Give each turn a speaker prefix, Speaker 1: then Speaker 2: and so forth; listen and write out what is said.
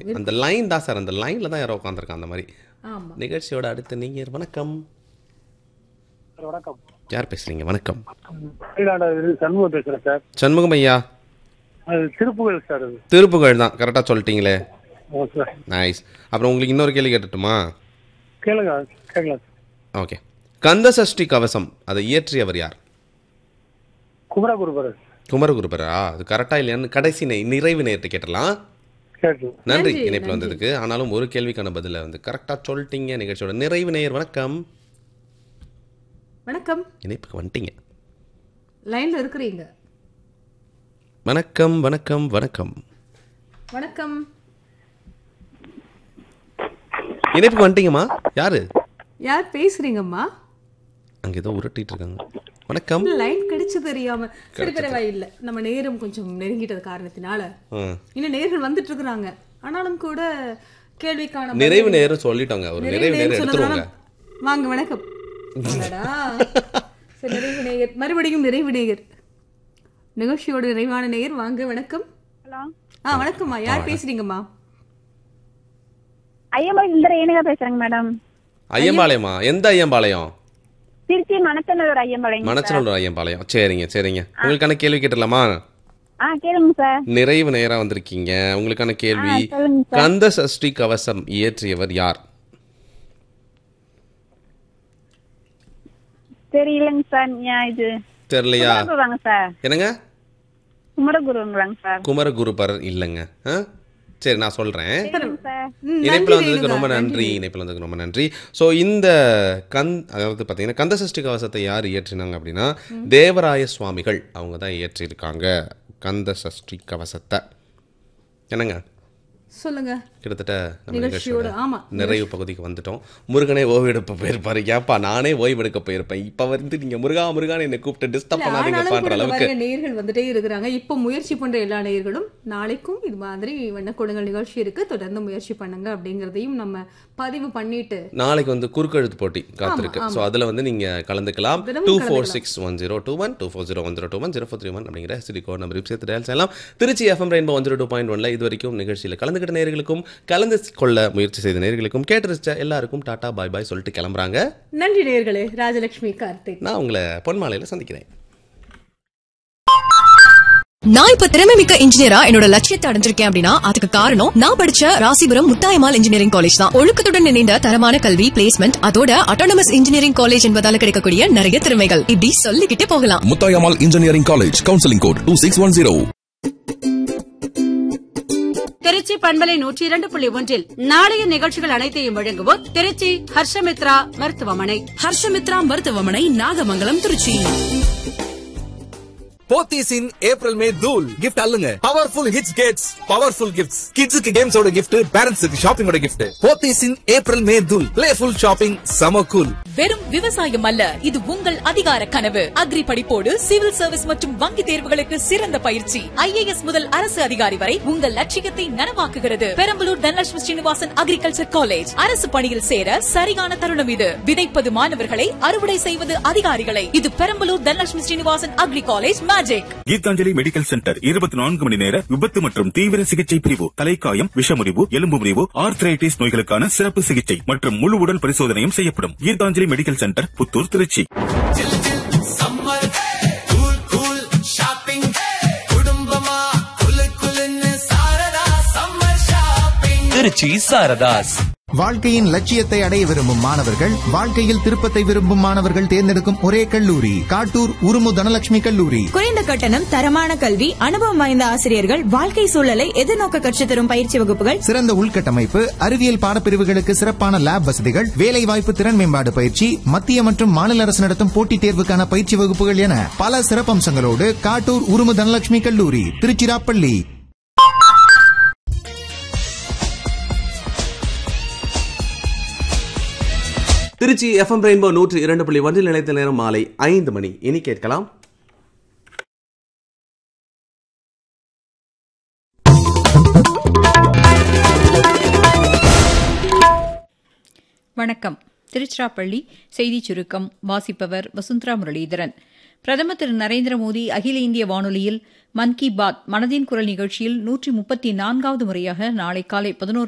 Speaker 1: அந்த லைன் தான் சார் அந்த லைன்ல தான் யாரோ உட்காந்துருக்கான் அந்த மாதிரி
Speaker 2: ஆமா
Speaker 1: நிகழ்ச்சியோட அடுத்து நீங்க வணக்கம்
Speaker 3: சார் வணக்கம்
Speaker 1: யார் பேசுறீங்க வணக்கம்
Speaker 3: மயிலாடுதுறை சண்முகம் பேசுறேன் சார்
Speaker 1: சண்முகம் ஐயா
Speaker 3: அது திருப்புகழ் சார் அது
Speaker 1: திருப்புகழ் தான் கரெக்டாக சொல்லிட்டீங்களே
Speaker 3: ஓ சார்
Speaker 1: நைஸ் அப்புறம் உங்களுக்கு இன்னொரு கேள்வி கேட்டுட்டுமா
Speaker 3: கேளுங்க கேட்கலாம் சார்
Speaker 1: ஓகே கந்த சஷ்டி கவசம் அதை இயற்றியவர் யார்
Speaker 3: குமரகுருபர்
Speaker 1: குமரகுருபரா அது கரெக்டாக இல்லையான்னு கடைசி நெ- நிறைவு நேரத்தை கேட்டலாம்
Speaker 3: கேட்டு
Speaker 1: நன்றி
Speaker 2: நன்றி,
Speaker 1: இணைப்பில் வந்ததுக்கு ஆனாலும் ஒரு கேள்விக்கான பதில வந்து கரெக்டாக சொல்லிட்டீங்க நிகழ்ச்சியோட நிறைவு நேயர் வணக்கம்
Speaker 2: வணக்கம்
Speaker 1: இணைப்புக்கு வந்துட்டீங்க
Speaker 2: லைன்ல இருக்கிறீங்க
Speaker 1: வணக்கம் வணக்கம் வணக்கம்
Speaker 2: வணக்கம்
Speaker 1: இணைப்புக்கு வந்துட்டீங்கம்மா யாரு
Speaker 2: யார் பேசுறீங்கம்மா
Speaker 1: அங்கே ஏதோ உருட்டிட்டு இருக்காங்க வணக்கம்
Speaker 2: லைன் கிடைச்சு தெரியாம சரி பரவாயில்ல நம்ம நேரம் கொஞ்சம் நெருங்கிட்டது காரணத்தினால
Speaker 1: ஆ.
Speaker 2: இன்னும் நேர்கள் வந்துட்டு இருக்கிறாங்க ஆனாலும் கூட கேள்விக்கான பதில்
Speaker 1: நிறைவு நேரம் சொல்லிட்டோங்க ஒரு நிறைவு நேரம்
Speaker 2: நேரம்
Speaker 1: எடுத்துருவோங்க
Speaker 2: சொன்னதுனால வாங்க வணக்கம் அடடா. சரி, நிறைவு நேயர் மறுபடியும் நிறைவு நேயர் நிகழ்ச்சியோட நிறைவான நேயர் வாங்க வணக்கம்
Speaker 4: ஹலோ
Speaker 2: ஆ வணக்கம்மா யார் பேசுறீங்கம்மா
Speaker 4: ஐயம்பாளையம் இந்த ரேணுகா பேசுறேங்க மேடம்
Speaker 1: ஐயம்பாளையமா எந்த ஐயம்பாளையம்
Speaker 4: திருச்சி மணச்சநல்லூர் ஐயம்பாளையம்
Speaker 1: மணச்சநல்லூர் ஐயம்பாளையம் சரிங்க சரிங்க உங்களுக்கான கேள்வி கேட்டுடலாமா
Speaker 4: ஆ கேளுங்க சார்
Speaker 1: நிறைவு நேரா வந்திருக்கீங்க உங்களுக்கான கேள்வி
Speaker 4: ஆ, சொல்லுங்க சார்.
Speaker 1: கந்த சஷ்டி கவசம் இயற்றியவர் யார்
Speaker 4: தெரியலங்க சார் ஞா- இது
Speaker 1: தெரியலையா
Speaker 4: குமரகுருவாங்க சார்
Speaker 1: என்னங்க
Speaker 4: குமரகுருங்களாங்க சார்
Speaker 1: குமரகுருபரர் இல்லைங்க ஆ? சரி நான் சொல்றேன்
Speaker 4: சரிங்க சார்
Speaker 2: ம்,
Speaker 1: இணைப்பில்
Speaker 2: நன்றி
Speaker 1: வந்ததுக்கு
Speaker 2: ரேணுகா,
Speaker 1: ரொம்ப நன்றி இணைப்பில் வந்ததுக்கு ரொம்ப நன்றி ஸோ இந்த கந் அதாவது பார்த்தீங்கன்னா கந்த சஷ்டி கவசத்தை யார் இயற்றினாங்க அப்படின்னா தேவராய சுவாமிகள் அவங்க தான் இயற்றியிருக்காங்க கந்த சஷ்டி கவசத்தை என்னங்க
Speaker 2: சொல்லுங்க
Speaker 1: கிட்டத்தட்ட நம்ம
Speaker 2: நிகழ்ச்சியோட
Speaker 1: நிகழ்ச்சியோட
Speaker 2: ஆமா
Speaker 1: நிறைவு பகுதிக்கு வந்துட்டோம் முருகனே ஓய்வெடுப்ப போயிருப்பாரு ஏப்பா நானே ஓய்வெடுக்க போயிருப்பேன் இப்போ வந்து நீங்க முருகா முருகான்னு என்னை கூப்பிட்டு டிஸ்டர்ப்
Speaker 2: இல்ல, ஆனாலும்
Speaker 1: பண்ணாதீங்கப்பான்ற
Speaker 2: கூட
Speaker 1: அளவுக்கு
Speaker 2: நிறைய நேயர்கள் வந்துட்டே இருக்கிறாங்க இப்போ முயற்சி பண்ற எல்லா நேயர்களும் நாளைக்கும் இது மாதிரி வண்ணக்கொடுங்கள் நிகழ்ச்சி இருக்கு தொடர்ந்து முயற்சி பண்ணுங்க அப்படிங்கறதையும் நம்ம பதிவு பண்ணிட்டு
Speaker 1: நாளைக்கு வந்து குறுக்கெழுத்து போட்டி காத்திருக்கு ஸோ அதில் வந்து நீங்கள் கலந்துக்கலாம்
Speaker 2: தினமும்
Speaker 1: two four six one zero two one two four zero one zero two one zero four three one அப்படிங்கிற சிடி கோட் நம்பர் சேர்த்து டயல் செய்யலாம் Tiruchi FM rainbow one zero two point ஒன்ல இது வரைக்கும் நிகழ்ச்சியில் கலந்துக்கிட்ட நேர்களுக்கும் கலந்து கொள்ள முயற்சி செய்த நேர்களுக்கும் கேட்டு ரசிச்ச எல்லாருக்கும் டாடா பாய் பாய் சொல்லிட்டு கிளம்புறாங்க
Speaker 2: நன்றி நேயர்களே ராஜலட்சுமி கார்த்திக்
Speaker 1: நான் உங்களை பொன்மாலையில் சந்திக்கிறேன்
Speaker 5: நான் இப்ப திறமை மிக்க இன்ஜினியரா என்னோட லட்சியத்தை அடைஞ்சிருக்கேன் அப்படின்னா அதுக்கு காரணம் நான் படிச்ச ராசிபுரம் முத்தாயமால் இன்ஜினியரிங் காலேஜ் தான் ஒழுக்கத்துடன் இணைந்த தரமான கல்வி பிளேஸ்மெண்ட் அதோட அட்டானமஸ் இன்ஜினியரிங் காலேஜ் என்பதால கிடைக்கக்கூடிய நிறைய திறமைகள் இப்படி சொல்லிக்கிட்டே போகலாம்
Speaker 6: Muthayammal engineering college counselling code two six one zero
Speaker 7: Tiruchi பண்பலை நூற்றி இரண்டு புள்ளி ஒன்றில் நாளைய நிகழ்ச்சிகள் அனைத்தையும் வழங்குவோர் திருச்சி ஹர்ஷமித்ரா மருத்துவமனை
Speaker 5: ஹர்ஷமித்ரா மருத்துவமனை Nagamangalam Tiruchi
Speaker 8: Pothys in April May தூல் கிஃப்ட் அல்லுங்க பவர்ஃபுல் ஹிட்ஸ் கேட்ஸ் பவர்ஃபுல் கிஃப்ட்ஸ் கிட்ஸுக்கு கேம்ஸோட கிஃப்ட் பேரண்ட்ஸுக்கு ஷாப்பிங்கோட gift Pothys in April May தூல் பிளேஃபுல் ஷாப்பிங் சம கூல்
Speaker 5: வெறும் விவசாயம் அல்ல இது உங்கள் அதிகார கனவு அக்ரி படிப்போடு சிவில் சர்வீஸ் மற்றும் வங்கி தேர்வுகளுக்கு சிறந்த பயிற்சி ஐஏஎஸ் முதல் அரசு அதிகாரி வரை உங்கள் லட்சியத்தை நனவாக்குகிறது பெரம்பலூர் தனலட்சுமி ஸ்ரீனிவாசன் அக்ரிகல்ச்சர் காலேஜ் அரசு பணியில் சேர சரியான தருணம் இது விதைப்பது மாணவர்களை அறுவடை செய்வது அதிகாரிகளை இது Perambalur Dhanalakshmi Srinivasan agri college magic
Speaker 9: Geethanjali medical centre இருபத்தி நான்கு மணி நேர விபத்து மற்றும் தீவிர சிகிச்சை பிரிவு தலைக்காயம் விஷமுறிவு எலும்பு முறிவு ஆர்த்ரைட்டிஸ் நோய்களுக்கான சிறப்பு சிகிச்சை மற்றும் முழு உடல் பரிசோதனையும் செய்யப்படும் Geethanjali medical centre Puthur Tiruchi
Speaker 8: summer cool cool shopping குடும்பமா குலு குலுன்னு சாரதா சம்மர் ஷாப்பிங்
Speaker 10: திருச்சி சாரதாஸ்
Speaker 11: வாழ்க்கையின் லட்சியத்தை அடைய விரும்பும் மாணவர்கள் வாழ்க்கையில் திருப்பத்தை விரும்பும் மாணவர்கள் தேர்ந்தெடுக்கும் ஒரே கல்லூரி காட்டூர் உருமு தனலட்சுமி கல்லூரி
Speaker 5: குறைந்த கட்டணம் தரமான கல்வி அனுபவம் வாய்ந்த ஆசிரியர்கள் வாழ்க்கை சூழலை எதிர்நோக்க கற்றுத் தரும் பயிற்சி வகுப்புகள்
Speaker 11: சிறந்த உள்கட்டமைப்பு அறிவியல் பாடப்பிரிவுகளுக்கு சிறப்பான லேப் வசதிகள் வேலைவாய்ப்பு திறன் மேம்பாடு பயிற்சி மத்திய மற்றும் மாநில அரசு நடத்தும் போட்டித் தேர்வுக்கான பயிற்சி வகுப்புகள் என பல சிறப்பம்சங்களோடு காட்டூர் உருமு தனலட்சுமி கல்லூரி திருச்சிராப்பள்ளி
Speaker 1: திருச்சி எஃப்எம் ரெயின்போ நூற்றி இரண்டு புள்ளி ஒன்றில் நிலைத்த நேரம் மாலை ஐந்து மணி இனி கேட்கலாம்
Speaker 12: வணக்கம் திருச்சிராப்பள்ளி செய்திச் சுருக்கம் வாசிப்பவர் வசுந்தரா முரளிதரன் பிரதமர் திரு நரேந்திர மோடி அகில இந்திய வானொலியில் மன் கி பாத் மனதின் குரல் நிகழ்ச்சியில் நூற்றி முப்பத்தி நான்காவது முறையாக நாளை காலை பதினோரு